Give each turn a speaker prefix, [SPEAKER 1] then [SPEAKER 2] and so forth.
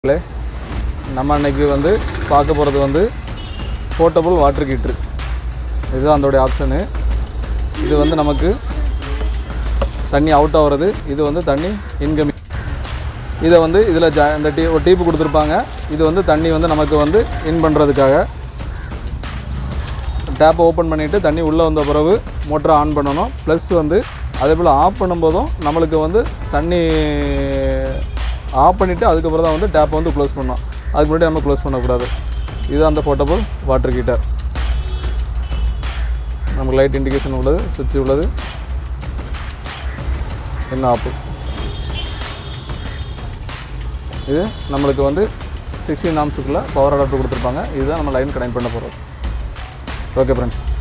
[SPEAKER 1] மக்களே, நம்ம அன்னைக்கு வந்து பார்க்க போகிறது வந்து போர்ட்டபுள் வாட்டர் ஹீட்ரு இதுதான் அதோடைய ஆப்ஷனு இது வந்து நமக்கு தண்ணி அவுட் ஆகிறது இது வந்து தண்ணி இன்கமிங் இதை வந்து இதில் ஜ இந்த டீ ஒரு டீப்பு கொடுத்துருப்பாங்க இது வந்து தண்ணி வந்து நமக்கு வந்து இன் பண்ணுறதுக்காக டேப்பை ஓப்பன் பண்ணிவிட்டு தண்ணி உள்ளே வந்த பிறகு மோட்டரை ஆன் பண்ணணும் ப்ளஸ் வந்து அதே போல் ஆஃப் பண்ணும்போதும் நம்மளுக்கு வந்து தண்ணி ஆஃப் பண்ணிவிட்டு அதுக்கப்புறம் தான் வந்து டேப்பை வந்து க்ளோஸ் பண்ணணும் அதுக்கு முன்னாடி நம்ம க்ளோஸ் பண்ணக்கூடாது இது அந்த போர்ட்டபுள் வாட்டர் ஹீட்டர் நமக்கு லைட் இண்டிகேஷன் உள்ளது சுவிட்ச் உள்ளது என்ன ஆப்பு இது நம்மளுக்கு வந்து சிக்ஸ்டீன் நாம்ஸுக்குள்ளே பவர் அடாப்டர் கொடுத்துருப்பாங்க இதுதான் நம்ம லைன் கனெக்ட் பண்ண போகிறோம் ஓகே ஃப்ரெண்ட்ஸ்